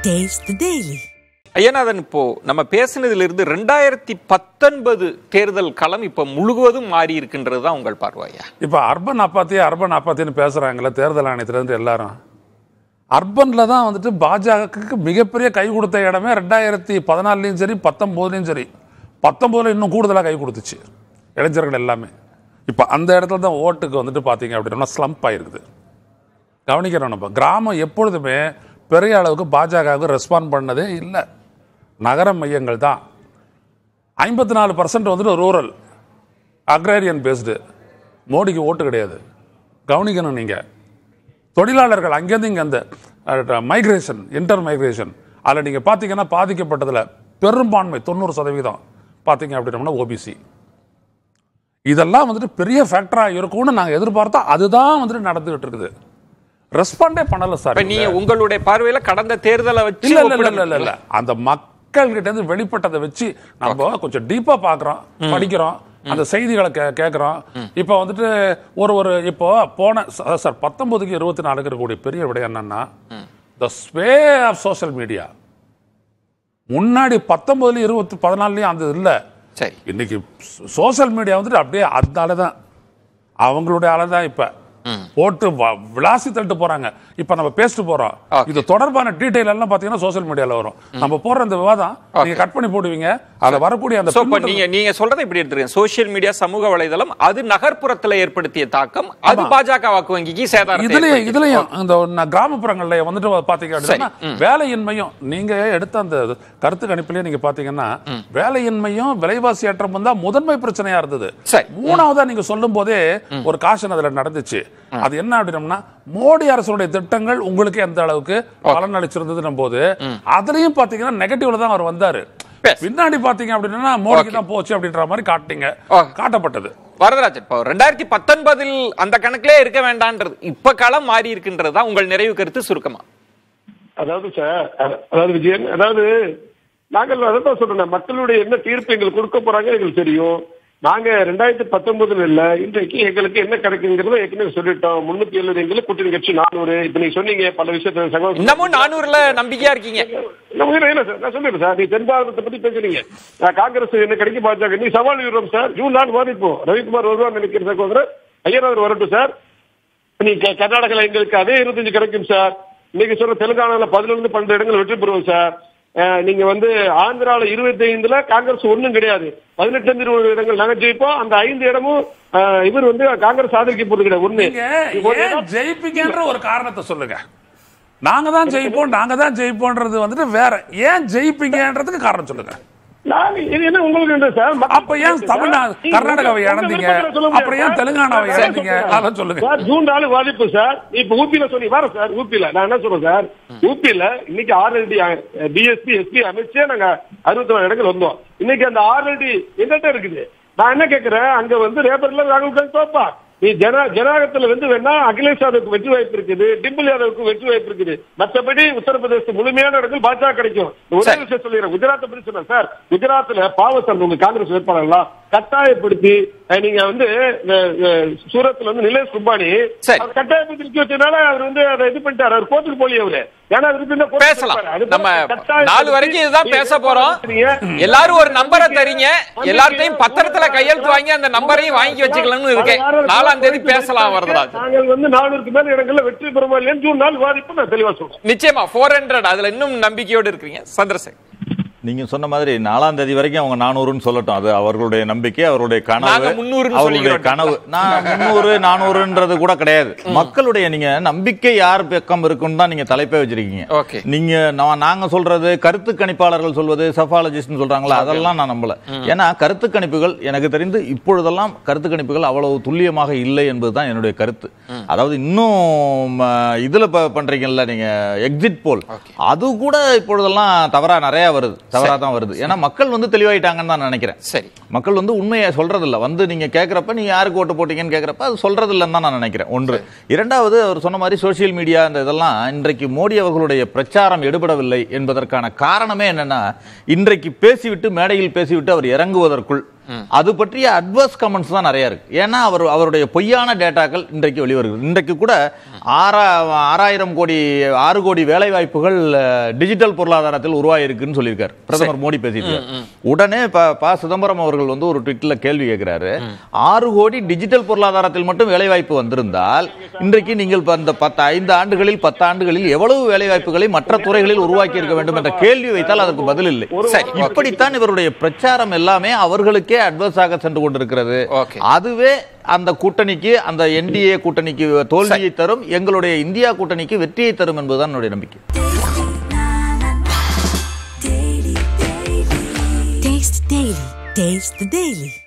Taste the Daily. Ayyanathan இப்போ நம்ம பேசினதிலிருந்து ரெண்டாயிரத்தி பத்தொன்பது தேர்தல் களம் இப்ப முழுவதும் மாறி இருக்கின்றது தான் உங்கள் பார்வையா இப்போ அர்பன் அப்பாத்தி அர்பன் அப்பாத்தின்னு பேசுகிறாங்களே தேர்தல் ஆணையத்திலேருந்து எல்லாரும் அர்பனில் தான் வந்துட்டு பாஜகவுக்கு மிகப்பெரிய கை கொடுத்த இடமே ரெண்டாயிரத்தி பதினாலுலையும் சரி பத்தொம்போதுலையும் சரி பத்தொம்போதுல இன்னும் கூடுதலாக கை கொடுத்துச்சு இளைஞர்கள் எல்லாமே இப்போ அந்த இடத்துல தான் ஓட்டுக்கு வந்துட்டு பார்த்தீங்க அப்படின்னா ஸ்லம்ப் ஆயிருக்குது கவனிக்கிறோம் நம்ம கிராமம் எப்பொழுதுமே பெரிய அளவுக்கு பாஜகவுக்கு ரெஸ்பாண்ட் பண்ணதே இல்லை நகர மையங்கள் தான் ஐம்பத்தி நாலு பர்சன்ட் வந்துட்டு ரூரல் அக்ரேரியன் பேஸ்டு மோடிக்கு ஓட்டு கிடையாது கவனிக்கணும் நீங்கள் தொழிலாளர்கள் அங்கேருந்து இங்கே அந்த மைக்ரேஷன் இன்டர் மைக்ரேஷன் அதில் நீங்கள் பார்த்தீங்கன்னா பாதிக்கப்பட்டதில் பெரும்பான்மை தொண்ணூறு சதவீதம் பார்த்தீங்க அப்படின்னோம்னா ஓபிசி இதெல்லாம் வந்துட்டு பெரிய ஃபேக்டராக இருக்கும்னு நாங்கள் எதிர்பார்த்தா அதுதான் வந்துட்டு நடந்துகிட்டு இருக்குது ரெஸ்பாண்டே பண்ணல சார் இப்ப நீங்க உங்களுடைய பார்வையில கடந்த தேர்தலை வச்சு இல்ல இல்ல இல்ல இல்ல இல்ல ஒப்பிட இல்ல அந்த மக்கள் கிட்ட இருந்து வெளிப்பட்டதை வச்சு நம்ம கொஞ்சம் டீப்பா பாக்குறோம் படிக்கிறோம் அந்த செய்திகளை கே கேட்குறோம் இப்போ வந்துட்டு ஒரு ஒரு இப்போ போன ச- சார் பத்தொன்பதுக்கு இருபத்தி நாலுக்கு இருக்கக்கூடிய பெரிய விடயம் என்னன்னா the sway of social media முன்னாடி பத்தொன்பதுல இருபத்தி பதினாலுலயும் அந்த இல்ல சரி இன்னைக்கு சோஷியல் மீடியா வந்துட்டு அப்படியே அதனால தான் அவங்களுடைய அலை தான் இப்ப போட்டு வ- விளாசி தள்ளிட்டு போறாங்க இப்ப நம்ம பேசிட்டு போறோம் Okay. இது தொடர்பான டீடைல் எல்லாம் பாத்தீங்கன்னா சோஷியல் மீடியால வரும் நம்ம போடுற இந்த விவாதம் நீங்க கட் பண்ணி போடுவீங்க அதுல வரக்கூடிய அந்த சோ இப்ப பின்னூட்டம் நீங்க நீங்க சொல்றதை இப்படி எடுத்துருங்க சோசியல் மீடியா சமூக வலைதளம் அது நகர்ப்புறத்துல ஏற்படுத்திய தாக்கம் அது பாஜக வாக்கு வங்கிக்கு சேதாரத்தை இதுலயும் ஏற்படுத்தியது. இதுலயும் இந்த ந- கிராமப்புறங்கள்ல வந்துட்டு பாத்தீங்க அப்படின்னா வேலையின்மையும் நீங்க எடுத்த அந்த கருத்து கணிப்பிலேயே நீங்க பாத்தீங்கன்னா வேலையின்மையும் விலைவாசி ஏற்றம் தான் முதன்மை பிரச்சனையா இருந்தது சரி. மூணாவதா நீங்க சொல்லும் போதே ஒரு காஷன் அதுல நடந்துச்சு அது என்ன அப்படின்னம்னா மோடி அரசுடைய திட்டங்கள் உங்களுக்கு எந்த அளவுக்கு பலன் அளிச்சிருந்தது போது அதுலயும் பாத்தீங்கன்னா நெகட்டிவ்ல தான் அவர் வந்தாரு Yes. பின்னாடி பாத்தீங்க அப்படின்னா மோடிக்கு தான் போச்சு அப்படின்ற மாதிரி காட்டிங்க Okay. காட்டப்பட்டது வரதராஜன் இப்போ ரெண்டாயிரத்தி பத்தொன்பதில் அந்த கணக்கிலே இருக்க வேண்டான்றது இப்ப களம் மாறி இருக்கின்றது தான் உங்கள் நிறைவு கருத்து சுருக்கமா அதாவது சார் அத- அதாவது விஜயன் அதாவது நாங்கள் அதான் சொல்றேன் மக்களுடைய என்ன தீர்ப்பு எங்களுக்கு கொடுக்க போறாங்க எங்களுக்கு தெரியும் நாங்க ரெண்டாயிரத்தி பத்தொன்பதுல இல்ல இன்றைக்கு எங்களுக்கு என்ன கிடைக்குங்கிறத ஏற்கனவே சொல்லிட்டோம் முன்னூத்தி எழுபது எங்களுக்கு கூட்டணி கட்சி நானூறு இப்ப நீங்க சொன்னீங்க பல விஷயத்த சகோதரர் இன்னமும் நானூறுல நம்பிக்கையா இருக்கீங்க இல்ல, இல்ல, இல்ல சார் நான் சொல்லிடுறேன் சார் நீ தென் பாரதத்தை பத்தி பேசுறீங்க நான் காங்கிரஸ் என்ன கிடைக்க பாஜக நீ சவால் விடுறோம் சார் ஜூன் நாள் வாதிப்போம் ரவிக்குமார் வருவார் நினைக்கிற சகோதரர் ஐயனார் வரட்டும் சார் நீ க- கர்நாடகால எங்களுக்கு அதே இருபத்தஞ்சு கிடைக்கும் சார் இன்னைக்கு சொல்ற தெலுங்கானால பதினொன்று பன்னெண்டு இடங்கள் வெற்றி பெறுவோம் சார் அஹ், நீங்க வந்து ஆந்திரால இருபத்தி ஐந்துல காங்கிரஸ் ஒண்ணும் கிடையாது பதினெட்டு இருபது இடங்கள் நாங்க ஜெயிப்போம் அந்த ஐந்து இடமும் அஹ், இவர் வந்து காங்கிரஸ் ஆதரிக்க போறது கிடையாது ஒண்ணு நீங்க இப்போ ஏன் ஜெயிப்பீங்கன்ற ஒரு காரணத்தை சொல்லுங்க நாங்க தான் ஜெயிப்போம் நாங்க தான் ஜெயிப்போம்ன்றது வந்துட்டு வேற ஏன் ஜெயிப்பீங்கன்றதுக்கு காரணம் சொல்லுங்க நாங்க இது என்ன உங்களுக்கு என்ன சார் மக்கள் அப்ப ஏன் தமிழ்நாடு நீங்க கர்நாடகாவை உங்க இழந்தீங்க விருப்பத்துல சொல்ல முடியாது அப்புறம் ஏன் சார். தெலுங்கானாவை சார், இழந்தீங்க சார், அதெல்லாம் சொல்லுங்க சார் ஜூன் நாலு வாதிப்பு சார் இப்ப ஊபியில சொல்லி வர சார் ஊபியில நான் என்ன சொல்றேன் சார் ஊபியில இன்னைக்கு ஆர்எல்டி டிஎஸ்பி எஸ்பி அமைச்சே நாங்க அறுபத்தி நாலு இடங்கள் வந்தோம் இன்னைக்கு அந்த ஆர்எல்டி எங்கிட்ட இருக்குது நான் என்ன கேக்குறேன் அங்க வந்து ரேபர்ல ராகுல் காந்தி தோப்பா நீ ஜன ஜனநாயகத்துல வந்து வேணா அகிலேஷ் யாதவுக்கு வெற்றி வாய்ப்பு இருக்குது டிம்பிள் யாதவுக்கு வெற்றி வாய்ப்பு இருக்குது மற்றபடி உத்தரப்பிரதேச முழுமையான இடங்கள் பாஜக கிடைக்கும் ஒரே சரி. விஷயம் சொல்லிடுறேன் குஜராத்தை பத்தி சொன்னேன் சார் குஜராத்ல பாவசன் உங்க காங்கிரஸ் வேட்பாளர்களா கட்டாயப்படுத்தி அஹ், நீங்க வந்து அஹ், அஹ், சூரத்ல வந்து நிலேஷ் கும்பானி சரி. அவர் கட்டாயப்படுத்தி நிக்க வச்சதுனால அவர் வந்து அதை இது பண்ணிட்டாரு அவர் கோர்ட்டுக்கு போலி அவரு ஏன்னா அவர் இருந்தா கோர்ட்டுக்கு பேசலாம் போயிருப்பாரு. அது நம்ம கட்டாயப்படுத்தி நாலு வரைக்கும் இதுதான் நீங்க பேச போறோம் பேசுறீங்க. எல்லாரும் ஒரு நம்பரை தரீங்க எல்லார்ட்டையும் பத்திரத்துல கையெழுத்து வாங்கி அந்த நம்பரையும் வாங்கி வச்சுக்கலாம்னு இருக்கேன் நாலாம் தேதி பேசலாம் வரதராஜன் நாங்கள் வந்து நானூறுக்கு மேல இடங்கள்ல வெற்றி பெறுமா இல்லையான்னு ஜூன் நாள் வாதிப்பு நான் தெளிவா சொல்றேன் நிச்சயமா ஃபோர் ஹண்ட்ரட் அதுல இன்னும் நம்பிக்கையோடு இருக்கிறீங்க சந்திரசேகர் நீங்க சொன்ன மாதிரி நாலாம் தேதி வரைக்கும் அவங்க நானூறுன்னு சொல்லட்டும் அது அவர்களுடைய நம்பிக்கை அவருடைய கனவு நாங்க 300 ன்னு அவர்களுடைய சொல்லிக்கிறோம். கனவு நான் முன்னூறு நானூறுன்றது கூட கிடையாது மக்களுடைய நீங்க நம்பிக்கை யார் பக்கம் இருக்குன்னு தான் நீங்க தலைப்பே வச்சிருக்கீங்க Okay. நீங்க நான் நாங்க சொல்றது கருத்து கணிப்பாளர்கள் சொல்வது செஃபாலஜிஸ்ட் சொல்றாங்களா அதெல்லாம் நான் நம்பல ஏன்னா கருத்து கணிப்புகள் எனக்கு தெரிந்து இப்பொழுதெல்லாம் கருத்து கணிப்புகள் அவ்வளவு துல்லியமாக இல்லை என்பதுதான் என்னுடைய கருத்து அதாவது இன்னும் ம, இதுல ப- பண்றீங்கல்ல நீங்க எக்ஸிட் போல் அது கூட இப்பொழுதெல்லாம் தவறா நிறைய வருது தவறா தான் வருது ஏன்னா மக்கள் வந்து தெளிவாயிட்டாங்கன்னு தான் நான் நினைக்கிறேன் சரி மக்கள் வந்து உண்மையை சொல்றது இல்ல வந்து நீங்க கேக்குறப்ப நீங்க யாருக்கு ஓட்டு போட்டீங்கன்னு கேக்குறப்ப அது சொல்றது இல்லைன்னு தான் நான் நினைக்கிறேன் ஒன்று இரண்டாவது அவர் சொன்ன மாதிரி சோஷியல் மீடியா இந்த இதெல்லாம் இன்றைக்கு மோடி அவர்களுடைய பிரச்சாரம் எடுபடவில்லை என்பதற்கான காரணமே என்னன்னா இன்றைக்கு பேசிவிட்டு மேடையில் பேசிவிட்டு அவர் இறங்குவதற்குள் அது பற்றிய அட்வர்ஸ் கமெண்ட்ஸ் தான் நிறைய இருக்கு ஏன்னா அவர் அவருடைய பொய்யான டேட்டாக்கள் இன்றைக்கு வெளிவருகிறது இன்றைக்கு கூட ஆறா ஆறாயிரம் கோடி ஆறு கோடி வேலை வாய்ப்புகள் டிஜிட்டல் பொருளாதாரத்தில் உருவாயிருக்குன்னு சொல்லியிருக்காரு பிரதமர் மோடி பேசியிருக்காரு உடனே ப ப சிதம்பரம் அவர்கள் வந்து ஒரு ட்விட்ல கேள்வி கேட்கிறாரு ஆறு கோடி டிஜிட்டல் பொருளாதாரத்தில் மட்டும் வேலை வாய்ப்பு வந்திருந்தால் இன்றைக்கு நீங்கள் இப்ப அந்த பத்து ஐந்து ஆண்டுகளில் பத்து ஆண்டுகளில் எவ்வளவு வேலை வாய்ப்புகளை மற்ற துறைகளில் உருவாக்கி இருக்க வேண்டும் என்ற கேள்வி வைத்தால் அதற்கு பதில் இல்லை சரி, okay. இப்படித்தான் இவருடைய பிரச்சாரம் எல்லாமே அவர்களுக்கே அட்வர்ஸாக சென்று கொண்டிருக்கிறது Okay. அதுவே அந்த கூட்டணிக்கு அந்த என்டிஏ கூட்டணிக்கு தோல்வியை தரும் எங்களுடைய இந்தியா கூட்டணிக்கு வெற்றியை தரும் என்பதுதான் என்னுடைய நம்பிக்கை Taste the Daily. Taste the Daily.